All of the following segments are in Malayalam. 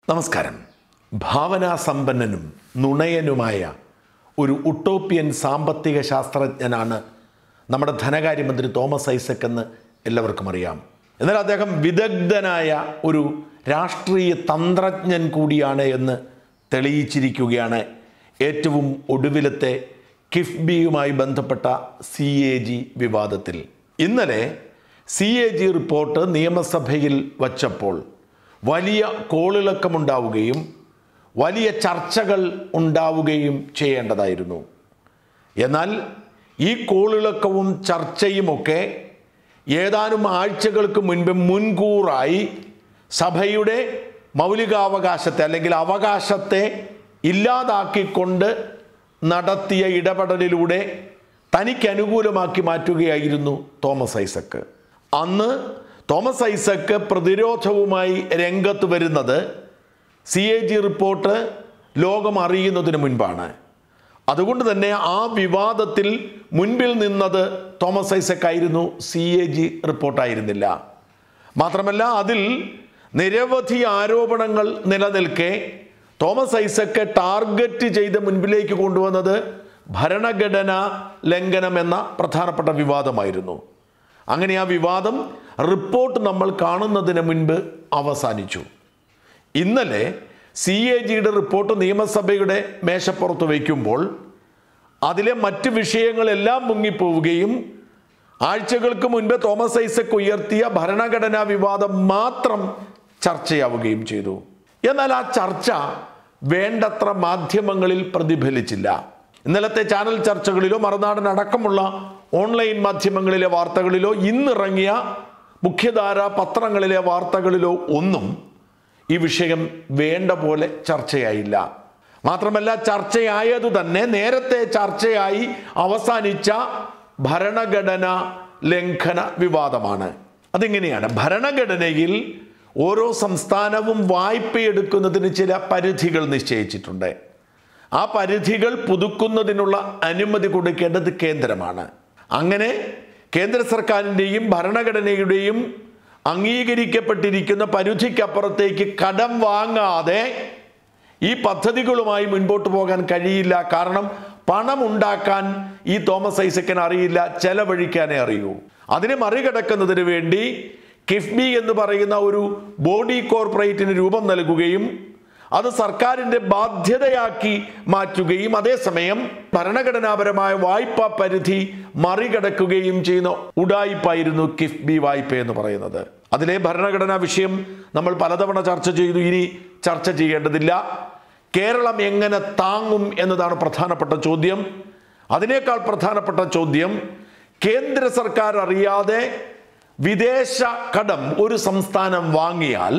നമസ്കാരം ഭാവനാസമ്പന്നനും നുണയനുമായ ഒരു ഉട്ടോപ്യൻ സാമ്പത്തിക ശാസ്ത്രജ്ഞനാണ് നമ്മുടെ ധനകാര്യമന്ത്രി തോമസ് ഐസക് എന്ന് എല്ലാവർക്കും അറിയാം എന്നാൽ അദ്ദേഹം വിദഗ്ധനായ ഒരു രാഷ്ട്രീയ തന്ത്രജ്ഞൻ കൂടിയാണ് എന്ന് തെളിയിച്ചിരിക്കുകയാണ് ഏറ്റവും ഒടുവിലത്തെ കിഫ്ബിയുമായി ബന്ധപ്പെട്ട സി എ ജി വിവാദത്തിൽ ഇന്നലെ സി എ ജി റിപ്പോർട്ട് നിയമസഭയിൽ വച്ചപ്പോൾ വലിയ കോളിളക്കമുണ്ടാവുകയും വലിയ ചർച്ചകൾ ഉണ്ടാവുകയും ചെയ്യേണ്ടതായിരുന്നു എന്നാൽ ഈ കോളിളക്കവും ചർച്ചയുമൊക്കെ ഏതാനും ആഴ്ചകൾക്ക് മുൻപ് മുൻകൂറായി സഭയുടെ മൗലികാവകാശത്തെ അല്ലെങ്കിൽ അവകാശത്തെ ഇല്ലാതാക്കിക്കൊണ്ട് നടത്തിയ ഇടപെടലിലൂടെ തനിക്ക് അനുകൂലമാക്കി മാറ്റുകയായിരുന്നു തോമസ് ഐസക്ക് അന്ന് തോമസ് ഐസക്ക് പ്രതിരോധവുമായി രംഗത്ത് വരുന്നത് സി എ ജി റിപ്പോർട്ട് ലോകം അറിയുന്നതിന് മുൻപാണ് അതുകൊണ്ട് തന്നെ ആ വിവാദത്തിൽ മുൻപിൽ നിന്നത് തോമസ് ഐസക് ആയിരുന്നു സി എ ജി റിപ്പോർട്ടായിരുന്നില്ല മാത്രമല്ല അതിൽ നിരവധി ആരോപണങ്ങൾ നിലനിൽക്കെ തോമസ് ഐസക്ക് ടാർഗറ്റ് ചെയ്ത് മുൻപിലേക്ക് കൊണ്ടുവന്നത് ഭരണഘടനാ ലംഘനം എന്ന പ്രധാനപ്പെട്ട വിവാദമായിരുന്നു അങ്ങനെ ആ വിവാദം റിപ്പോർട്ട് നമ്മൾ കാണുന്നതിന് മുൻപ് അവസാനിച്ചു ഇന്നലെ സി എ ജിയുടെ റിപ്പോർട്ട് നിയമസഭയുടെ മേശപ്പുറത്ത് വയ്ക്കുമ്പോൾ അതിലെ മറ്റ് വിഷയങ്ങളെല്ലാം മുങ്ങിപ്പോവുകയും ആഴ്ചകൾക്ക് മുൻപ് തോമസ് ഐസക് ഉയർത്തിയ ഭരണഘടനാ വിവാദം മാത്രം ചർച്ചയാവുകയും ചെയ്തു എന്നാൽ ആ ചർച്ച വേണ്ടത്ര മാധ്യമങ്ങളിൽ പ്രതിഫലിച്ചില്ല ഇന്നലത്തെ ചാനൽ ചർച്ചകളിലോ മറുനാടൻ അടക്കമുള്ള ഓൺലൈൻ മാധ്യമങ്ങളിലെ വാർത്തകളിലോ ഇന്നിറങ്ങിയ മുഖ്യധാര പത്രങ്ങളിലെ വാർത്തകളിലോ ഒന്നും ഈ വിഷയം വേണ്ട പോലെ ചർച്ചയായില്ല മാത്രമല്ല ചർച്ചയായത് തന്നെ നേരത്തെ ചർച്ചയായി അവസാനിച്ച ഭരണഘടന ലംഘന വിവാദമാണ് അതിങ്ങനെയാണ് ഭരണഘടനയിൽ ഓരോ സംസ്ഥാനവും വായ്പയെടുക്കുന്നതിന് ചില പരിധികൾ നിശ്ചയിച്ചിട്ടുണ്ട് ആ പരിധികൾ പുതുക്കുന്നതിനുള്ള അനുമതി കൊടുക്കേണ്ടത് കേന്ദ്രമാണ് അങ്ങനെ കേന്ദ്ര സർക്കാരിൻ്റെയും ഭരണഘടനയുടെയും അംഗീകരിക്കപ്പെട്ടിരിക്കുന്ന പരിധിക്കപ്പുറത്തേക്ക് കടം വാങ്ങാതെ ഈ പദ്ധതികളുമായി മുൻപോട്ട് പോകാൻ കഴിയില്ല കാരണം പണം ഉണ്ടാക്കാൻ ഈ തോമസ് ഐസക്കിന് അറിയില്ല ചെലവഴിക്കാനേ അറിയൂ അതിനെ മറികടക്കുന്നതിന് വേണ്ടി കിഫ്ബി എന്ന് പറയുന്ന ഒരു ബോഡി കോർപ്പറേറ്റിന് രൂപം നൽകുകയും അത് സർക്കാരിൻ്റെ ബാധ്യതയാക്കി മാറ്റുകയും അതേസമയം ഭരണഘടനാപരമായ വായ്പാ പരിധി മറികടക്കുകയും ചെയ്യുന്ന ഉടായിപ്പായിരുന്നു കിഫ്ബി വായ്പ എന്ന് പറയുന്നത് അതിലെ ഭരണഘടനാ വിഷയം നമ്മൾ പലതവണ ചർച്ച ചെയ്തു ഇനി ചർച്ച ചെയ്യേണ്ടതില്ല കേരളം എങ്ങനെ താങ്ങും എന്നതാണ് പ്രധാനപ്പെട്ട ചോദ്യം അതിനേക്കാൾ പ്രധാനപ്പെട്ട ചോദ്യം കേന്ദ്ര സർക്കാർ അറിയാതെ വിദേശ കടം ഒരു സംസ്ഥാനം വാങ്ങിയാൽ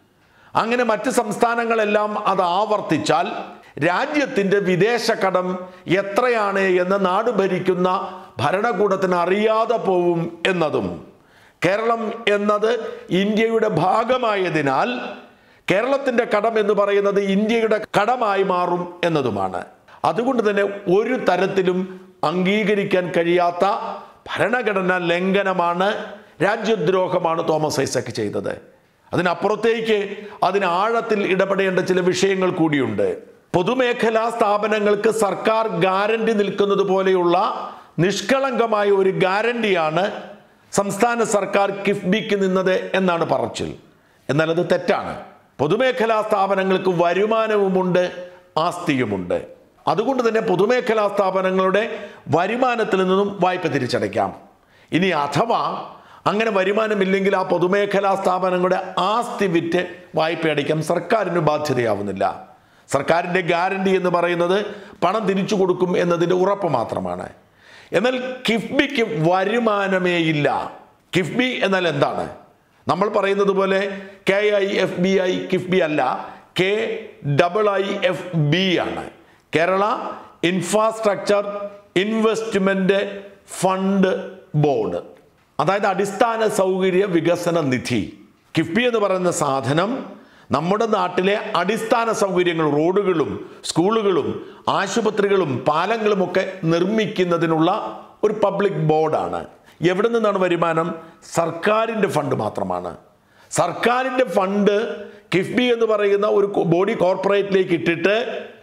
അങ്ങനെ മറ്റ് സംസ്ഥാനങ്ങളെല്ലാം അത് ആവർത്തിച്ചാൽ രാജ്യത്തിൻ്റെ വിദേശ കടം എത്രയാണ് എന്ന് നാട് ഭരിക്കുന്ന ഭരണകൂടത്തിന് അറിയാതെ പോവും എന്നതും കേരളം എന്നത് ഇന്ത്യയുടെ ഭാഗമായതിനാൽ കേരളത്തിൻ്റെ കടം എന്ന് പറയുന്നത് ഇന്ത്യയുടെ കടമായി മാറും എന്നതുമാണ് അതുകൊണ്ട് തന്നെ ഒരു തരത്തിലും അംഗീകരിക്കാൻ കഴിയാത്ത ഭരണഘടനാ ലംഘനമാണ് രാജ്യദ്രോഹമാണ് തോമസ് ഐസക് ചെയ്തത് അതിനപ്പുറത്തേക്ക് അതിന് ആഴത്തിൽ ഇടപെടേണ്ട ചില വിഷയങ്ങൾ കൂടിയുണ്ട് പൊതുമേഖലാ സ്ഥാപനങ്ങൾക്ക് സർക്കാർ ഗ്യാരണ്ടി നിൽക്കുന്നത് പോലെയുള്ള നിഷ്കളങ്കമായ ഒരു ഗ്യാരണ്ടിയാണ് സംസ്ഥാന സർക്കാർ കിഫ്ബിക്ക് നിന്നത് എന്നാണ് പറച്ചിൽ എന്നാൽ അത് തെറ്റാണ് പൊതുമേഖലാ സ്ഥാപനങ്ങൾക്ക് വരുമാനവുമുണ്ട് ആസ്തിയുമുണ്ട് അതുകൊണ്ട് തന്നെ പൊതുമേഖലാ സ്ഥാപനങ്ങളുടെ വരുമാനത്തിൽ നിന്നും വായ്പ തിരിച്ചടയ്ക്കാം ഇനി അഥവാ അങ്ങനെ വരുമാനമില്ലെങ്കിൽ ആ പൊതുമേഖലാ സ്ഥാപനങ്ങളുടെ ആസ്തി വിറ്റ് വായ്പ അടയ്ക്കാൻ സർക്കാരിന് ബാധ്യതയാവുന്നില്ല സർക്കാരിൻ്റെ ഗ്യാരണ്ടി എന്ന് പറയുന്നത് പണം തിരിച്ചു കൊടുക്കും എന്നതിൻ്റെ ഉറപ്പ് മാത്രമാണ് എന്നാൽ കിഫ്ബിക്ക് വരുമാനമേ ഇല്ല കിഫ്ബി എന്നാൽ എന്താണ് നമ്മൾ പറയുന്നത് പോലെ K I F B I KIIFB അല്ല K double I F B ആണ് Kerala infrastructure investment fund board അതായത് അടിസ്ഥാന സൗകര്യ വികസന നിധി കിഫ്ബി എന്ന് പറയുന്ന സാധനം നമ്മുടെ നാട്ടിലെ അടിസ്ഥാന സൗകര്യങ്ങൾ റോഡുകളും സ്കൂളുകളും ആശുപത്രികളും പാലങ്ങളും ഒക്കെ നിർമ്മിക്കുന്നതിനുള്ള ഒരു പബ്ലിക് ബോർഡാണ് എവിടെ നിന്നാണ് വരുമാനം സർക്കാരിൻ്റെ ഫണ്ട് മാത്രമാണ് സർക്കാരിൻ്റെ ഫണ്ട് കിഫ്ബി എന്ന് പറയുന്ന ഒരു കോ- ബോഡി കോർപ്പറേറ്റിലേക്ക് ഇട്ടിട്ട്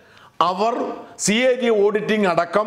അവർ സി എ ജി ഓഡിറ്റിംഗ് അടക്കം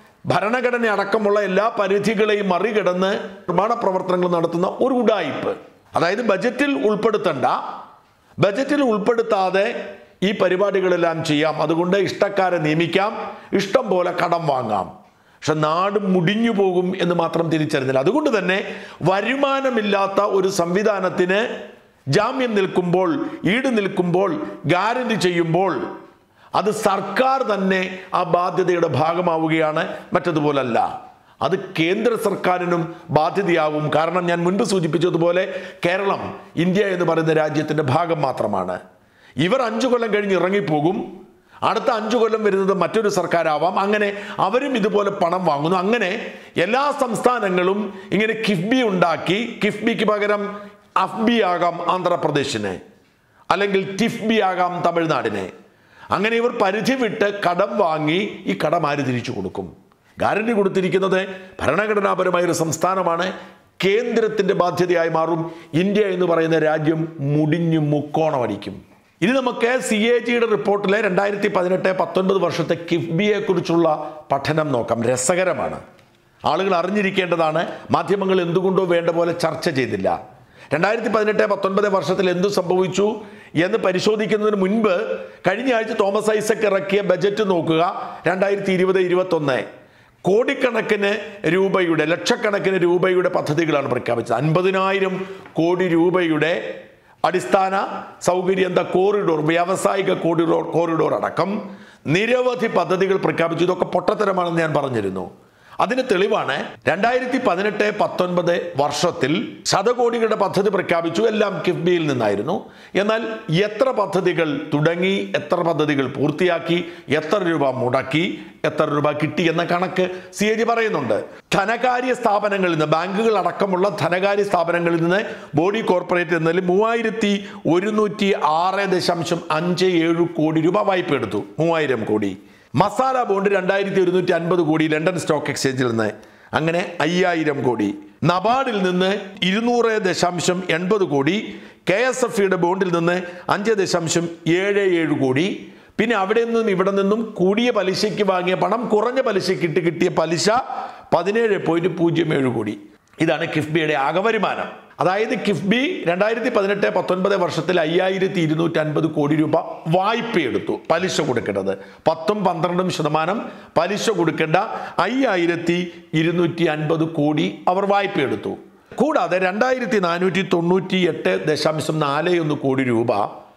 ഭരണഘടന അടക്കമുള്ള എല്ലാ പരിധികളെയും മറികടന്ന് നിർമ്മാണ പ്രവർത്തനങ്ങൾ നടത്തുന്ന ഒരു ഉടായിപ്പ് അതായത് ബജറ്റിൽ ഉൾപ്പെടുത്തേണ്ട ബജറ്റിൽ ഉൾപ്പെടുത്താതെ ഈ പരിപാടികളെല്ലാം ചെയ്യാം അതുകൊണ്ട് ഇഷ്ടക്കാരെ നിയമിക്കാം ഇഷ്ടം പോലെ കടം വാങ്ങാം പക്ഷെ നാട് മുടിഞ്ഞു പോകും എന്ന് മാത്രം തിരിച്ചറിഞ്ഞില്ല അതുകൊണ്ട് തന്നെ വരുമാനമില്ലാത്ത ഒരു സംവിധാനത്തിന് ജാമ്യം നിൽക്കുമ്പോൾ ഈട് നിൽക്കുമ്പോൾ ഗ്യാരണ്ടി ചെയ്യുമ്പോൾ അത് സർക്കാർ തന്നെ ആ ബാധ്യതയുടെ ഭാഗമാവുകയാണ് മറ്റതുപോലല്ല അത് കേന്ദ്ര സർക്കാരിനും ബാധ്യതയാവും കാരണം ഞാൻ മുൻപ് സൂചിപ്പിച്ചതുപോലെ കേരളം ഇന്ത്യ എന്ന് പറയുന്ന രാജ്യത്തിൻ്റെ ഭാഗം മാത്രമാണ് ഇവർ അഞ്ചു കൊല്ലം കഴിഞ്ഞ് ഇറങ്ങിപ്പോകും അടുത്ത അഞ്ചു കൊല്ലം വരുന്നത് മറ്റൊരു സർക്കാരാവാം അങ്ങനെ അവരും ഇതുപോലെ പണം വാങ്ങുന്നു അങ്ങനെ എല്ലാ സംസ്ഥാനങ്ങളും ഇങ്ങനെ കിഫ്ബി ഉണ്ടാക്കി കിഫ്ബിക്ക് പകരം അഫ്ബി ആകാം ആന്ധ്രാപ്രദേശിന് അല്ലെങ്കിൽ ടിഫ്ബി ആകാം തമിഴ്നാടിനെ അങ്ങനെ ഇവർ പരിധി വിട്ട് കടം വാങ്ങി ഈ കടം ആര് തിരിച്ചു കൊടുക്കും ഗ്യാരണ്ടി കൊടുത്തിരിക്കുന്നത് ഭരണഘടനാപരമായ ഒരു സംസ്ഥാനമാണ് കേന്ദ്രത്തിന്റെ ബാധ്യതയായി മാറും ഇന്ത്യ എന്ന് പറയുന്ന രാജ്യം മുടിഞ്ഞു മുക്കോണമടിക്കും ഇനി നമുക്ക് സി എ ജിയുടെ റിപ്പോർട്ടിലെ രണ്ടായിരത്തി പതിനെട്ട് പത്തൊൻപത് വർഷത്തെ കിഫ്ബിയെ കുറിച്ചുള്ള പഠനം നോക്കാം രസകരമാണ് ആളുകൾ അറിഞ്ഞിരിക്കേണ്ടതാണ് മാധ്യമങ്ങൾ എന്തുകൊണ്ടോ വേണ്ട പോലെ ചർച്ച ചെയ്തില്ല രണ്ടായിരത്തി പതിനെട്ട് പത്തൊൻപത് വർഷത്തിൽ എന്തു സംഭവിച്ചു എന്ന് പരിശോധിക്കുന്നതിന് മുൻപ് കഴിഞ്ഞ ആഴ്ച തോമസ് ഐസക് ഇറക്കിയ ബജറ്റ് നോക്കുക രണ്ടായിരത്തി ഇരുപത് ഇരുപത്തൊന്ന് കോടിക്കണക്കിന് രൂപയുടെ ലക്ഷക്കണക്കിന് രൂപയുടെ പദ്ധതികളാണ് പ്രഖ്യാപിച്ചത് അൻപതിനായിരം കോടി രൂപയുടെ അടിസ്ഥാന സൗകര്യ എന്താ കോറിഡോർ വ്യാവസായിക കോറിഡോർ കോറിഡോർ അടക്കം നിരവധി പദ്ധതികൾ പ്രഖ്യാപിച്ചു ഇതൊക്കെ പൊട്ടത്തരമാണെന്ന് ഞാൻ പറഞ്ഞിരുന്നു അതിന് തെളിവാണ് രണ്ടായിരത്തി പതിനെട്ട് പത്തൊൻപത് വർഷത്തിൽ ശതകോടികളുടെ പദ്ധതി പ്രഖ്യാപിച്ചു എല്ലാം കിഫ്ബിയിൽ നിന്നായിരുന്നു എന്നാൽ എത്ര പദ്ധതികൾ തുടങ്ങി എത്ര പദ്ധതികൾ പൂർത്തിയാക്കി എത്ര രൂപ മുടക്കി എത്ര രൂപ കിട്ടി എന്ന കണക്ക് സി എ ജി പറയുന്നുണ്ട് ധനകാര്യ സ്ഥാപനങ്ങളിൽ നിന്ന് ബാങ്കുകൾ അടക്കമുള്ള ധനകാര്യ സ്ഥാപനങ്ങളിൽ നിന്ന് ബോഡി കോർപ്പറേറ്റ് എന്നതിൽ മൂവായിരത്തി ഒരുന്നൂറ്റി ആറ് ദശാംശം അഞ്ച് ഏഴ് കോടി രൂപ വായ്പ എടുത്തു മൂവായിരം കോടി മസാല ബോണ്ട് രണ്ടായിരത്തി ഒരുന്നൂറ്റി അൻപത് കോടി ലണ്ടൻ സ്റ്റോക്ക് എക്സ്ചേഞ്ചിൽ നിന്ന് അങ്ങനെ അയ്യായിരം കോടി നബാർഡിൽ നിന്ന് ഇരുന്നൂറ് ദശാംശം എൺപത് കോടി കെ എസ് എഫ് ഇയുടെ ബോണ്ടിൽ നിന്ന് അഞ്ച് ദശാംശം ഏഴ് ഏഴ് കോടി പിന്നെ അവിടെ നിന്നും ഇവിടെ നിന്നും കൂടിയ പലിശയ്ക്ക് വാങ്ങിയ പണം കുറഞ്ഞ പലിശയ്ക്ക് ഇട്ട് കിട്ടിയ പലിശ പതിനേഴ് പോയിന്റ് പൂജ്യം ഏഴ് കോടി ഇതാണ് കിഫ്ബിയുടെ ആകെ വരുമാനം അതായത് കിഫ്ബി രണ്ടായിരത്തി പതിനെട്ട് പത്തൊൻപത് വർഷത്തിൽ അയ്യായിരത്തി ഇരുന്നൂറ്റി അൻപത് കോടി രൂപ വായ്പയെടുത്തു പലിശ കൊടുക്കേണ്ടത് പത്തും പന്ത്രണ്ടും ശതമാനം പലിശ കൊടുക്കേണ്ട അയ്യായിരത്തി ഇരുന്നൂറ്റി അൻപത് കോടി അവർ വായ്പയെടുത്തു കൂടാതെ രണ്ടായിരത്തി നാനൂറ്റി തൊണ്ണൂറ്റി എട്ട് ദശാംശം നാല് ഒന്ന് കോടി രൂപ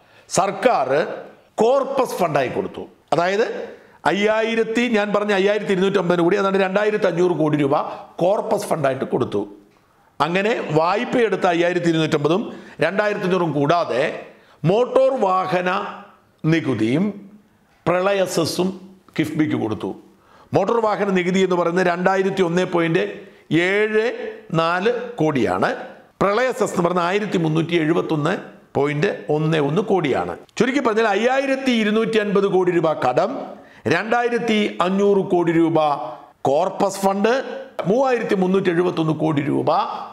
സർക്കാർ കോർപ്പസ് ഫണ്ടായി കൊടുത്തു അതായത് അയ്യായിരത്തി ഞാൻ പറഞ്ഞ അയ്യായിരത്തി ഇരുന്നൂറ്റി അമ്പതിന് കൂടി അതാണ്ട് രണ്ടായിരത്തി അഞ്ഞൂറ് കോടി രൂപ കോർപ്പസ് ഫണ്ടായിട്ട് കൊടുത്തു അങ്ങനെ വായ്പയെടുത്ത അയ്യായിരത്തി ഇരുന്നൂറ്റമ്പതും രണ്ടായിരത്തി അഞ്ഞൂറും കൂടാതെ മോട്ടോർ വാഹന നികുതിയും പ്രളയ സെസ്സും കിഫ്ബിക്ക് കൊടുത്തു മോട്ടോർ വാഹന നികുതി എന്ന് പറയുന്നത് രണ്ടായിരത്തി ഒന്ന് പോയിന്റ് ഏഴ് നാല് കോടിയാണ് പ്രളയ സെസ് എന്ന് പറയുന്നത് ആയിരത്തി മുന്നൂറ്റി എഴുപത്തി ഒന്ന് പോയിന്റ് ഒന്ന് ഒന്ന് കോടിയാണ് ചുരുക്കി പറഞ്ഞാൽ അയ്യായിരത്തി ഇരുന്നൂറ്റി അൻപത് കോടി രൂപ കടം രണ്ടായിരത്തി അഞ്ഞൂറ് കോടി രൂപ കോർപ്പസ് ഫണ്ട് മൂവായിരത്തി മുന്നൂറ്റി എഴുപത്തി ഒന്ന് കോടി രൂപ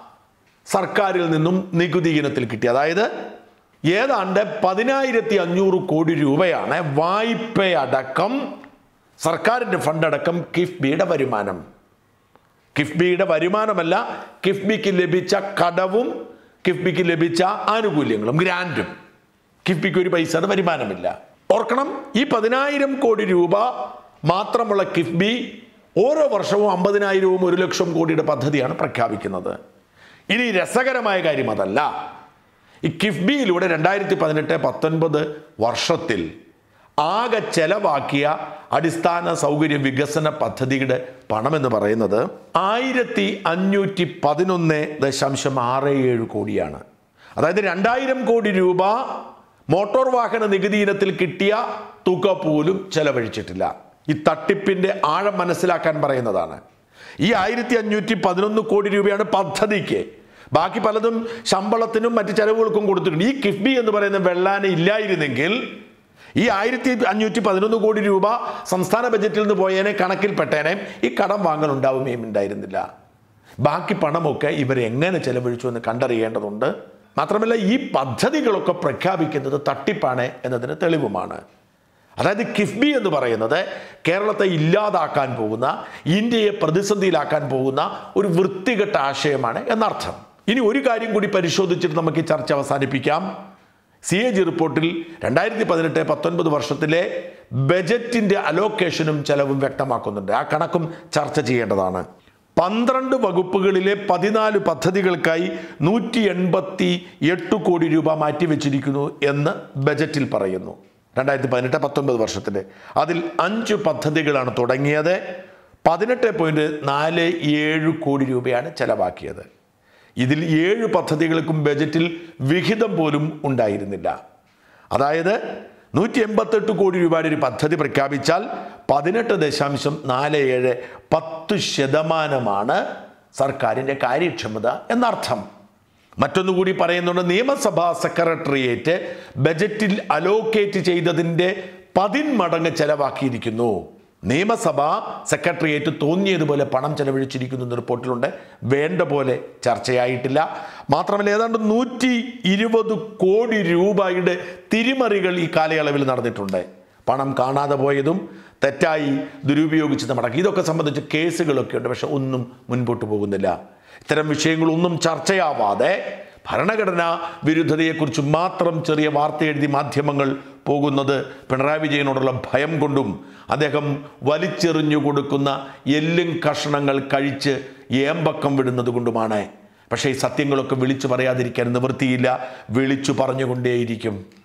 സർക്കാരിൽ നിന്നും നികുതി ഇനത്തിൽ കിട്ടി അതായത് ഏതാണ്ട് പതിനായിരത്തി അഞ്ഞൂറ് കോടി രൂപയാണ് വായ്പയടക്കം സർക്കാരിൻ്റെ ഫണ്ടടക്കം കിഫ്ബിയുടെ വരുമാനം കിഫ്ബിയുടെ വരുമാനമല്ല കിഫ്ബിക്ക് ലഭിച്ച കടവും കിഫ്ബിക്ക് ലഭിച്ച ആനുകൂല്യങ്ങളും ഗ്രാൻഡും കിഫ്ബിക്ക് ഒരു പൈസയുടെ വരുമാനമില്ല ഓർക്കണം ഈ പതിനായിരം കോടി രൂപ മാത്രമുള്ള കിഫ്ബി ഓരോ വർഷവും അമ്പതിനായിരവും ഒരു ലക്ഷം കോടിയുടെ പദ്ധതിയാണ് പ്രഖ്യാപിക്കുന്നത് ഇനി രസകരമായ കാര്യം അതല്ല ഈ കിഫ്ബിയിലൂടെ രണ്ടായിരത്തി പതിനെട്ട് പത്തൊൻപത് വർഷത്തിൽ ആകെ ചെലവാക്കിയ അടിസ്ഥാന സൗകര്യ വികസന പദ്ധതിയുടെ പണമെന്ന് പറയുന്നത് ആയിരത്തി അഞ്ഞൂറ്റി പതിനൊന്ന് ദശാംശം ആറ് ഏഴ് കോടിയാണ് അതായത് രണ്ടായിരം കോടി രൂപ മോട്ടോർ വാഹന നികുതി ഇനത്തിൽ കിട്ടിയ തുക പോലും ചെലവഴിച്ചിട്ടില്ല ഈ തട്ടിപ്പിന്റെ ആഴം മനസ്സിലാക്കാൻ പറയുന്നതാണ് ഈ ആയിരത്തി അഞ്ഞൂറ്റി പതിനൊന്ന് കോടി രൂപയാണ് പദ്ധതിക്ക് ബാക്കി പലതും ശമ്പളത്തിനും മറ്റ് ചെലവുകൾക്കും കൊടുത്തിട്ടുണ്ട് ഈ കിഫ്ബി എന്ന് പറയുന്ന വെള്ളാന ഇല്ലായിരുന്നെങ്കിൽ ഈ ആയിരത്തി അഞ്ഞൂറ്റി പതിനൊന്ന് കോടി രൂപ സംസ്ഥാന ബജറ്റിൽ നിന്ന് പോയേനെ കണക്കിൽപ്പെട്ടേനെ ഈ കടം വാങ്ങൽ ഉണ്ടാവുകയും ഉണ്ടായിരുന്നില്ല ബാക്കി പണമൊക്കെ ഇവർ എങ്ങനെ ചെലവഴിച്ചു എന്ന് കണ്ടറിയേണ്ടതുണ്ട് മാത്രമല്ല ഈ പദ്ധതികളൊക്കെ പ്രഖ്യാപിക്കുന്നത് തട്ടിപ്പാണ് എന്നതിന് തെളിവുമാണ് അതായത് കിഫ്ബി എന്ന് പറയുന്നത് കേരളത്തെ ഇല്ലാതാക്കാൻ പോകുന്ന ഇന്ത്യയെ പ്രതിസന്ധിയിലാക്കാൻ പോകുന്ന ഒരു വൃത്തികെട്ട ആശയമാണ് എന്നർത്ഥം ഇനി ഒരു കാര്യം കൂടി പരിശോധിച്ചിട്ട് നമുക്ക് ഈ ചർച്ച അവസാനിപ്പിക്കാം സി എ ജി റിപ്പോർട്ടിൽ രണ്ടായിരത്തി പതിനെട്ട് പത്തൊൻപത് വർഷത്തിലെ ബജറ്റിന്റെ അലോക്കേഷനും ചെലവും വ്യക്തമാക്കുന്നുണ്ട് ആ കണക്കും ചർച്ച ചെയ്യേണ്ടതാണ് പന്ത്രണ്ട് വകുപ്പുകളിലെ പതിനാല് പദ്ധതികൾക്കായി നൂറ്റി എൺപത്തി എട്ട് കോടി രൂപ മാറ്റിവെച്ചിരിക്കുന്നു എന്ന് ബജറ്റിൽ പറയുന്നു രണ്ടായിരത്തി പതിനെട്ട് പത്തൊൻപത് വർഷത്തിൻ്റെ അതിൽ അഞ്ച് പദ്ധതികളാണ് തുടങ്ങിയത് പതിനെട്ട് പോയിന്റ് നാല് ഏഴ് കോടി രൂപയാണ് ചെലവാക്കിയത് ഇതിൽ ഏഴ് പദ്ധതികൾക്കും ബജറ്റിൽ വിഹിതം പോലും ഉണ്ടായിരുന്നില്ല അതായത് നൂറ്റി എൺപത്തെട്ട് കോടി രൂപയുടെ ഒരു പദ്ധതി പ്രഖ്യാപിച്ചാൽ പതിനെട്ട് ദശാംശം നാല് ഏഴ് പത്ത് ശതമാനമാണ് സർക്കാരിൻ്റെ കാര്യക്ഷമത എന്നർത്ഥം മറ്റൊന്നുകൂടി പറയുന്നുണ്ട് നിയമസഭാ സെക്രട്ടേറിയറ്റ് ബജറ്റിൽ അലോക്കേറ്റ് ചെയ്തതിൻ്റെ പതിന്മടങ്ങ് ചെലവാക്കിയിരിക്കുന്നു നിയമസഭാ സെക്രട്ടേറിയറ്റ് തോന്നിയതുപോലെ പണം ചെലവഴിച്ചിരിക്കുന്നു എന്ന് റിപ്പോർട്ടിലുണ്ട് വേണ്ട പോലെ ചർച്ചയായിട്ടില്ല മാത്രമല്ല ഏതാണ്ട് നൂറ്റി ഇരുപത് കോടി രൂപയുടെ തിരിമറികൾ ഈ കാലയളവിൽ നടന്നിട്ടുണ്ട് പണം കാണാതെ പോയതും തെറ്റായി ദുരുപയോഗിച്ചതും അടക്കം ഇതൊക്കെ സംബന്ധിച്ച് കേസുകളൊക്കെ ഉണ്ട് പക്ഷെ ഒന്നും മുൻപോട്ട് പോകുന്നില്ല ഇത്തരം വിഷയങ്ങളൊന്നും ചർച്ചയാവാതെ ഭരണഘടനാ വിരുദ്ധതയെക്കുറിച്ച് മാത്രം ചെറിയ വാർത്ത എഴുതി മാധ്യമങ്ങൾ പോകുന്നത് പിണറായി വിജയനോടുള്ള ഭയം കൊണ്ടും അദ്ദേഹം വലിച്ചെറിഞ്ഞു കൊടുക്കുന്ന എല്ലും കഷണങ്ങൾ കഴിച്ച് ഏമ്പക്കം വിടുന്നത് കൊണ്ടുമാണ് പക്ഷേ ഈ സത്യങ്ങളൊക്കെ വിളിച്ചു പറയാതിരിക്കാൻ നിവൃത്തിയില്ല വിളിച്ചു പറഞ്ഞുകൊണ്ടേയിരിക്കും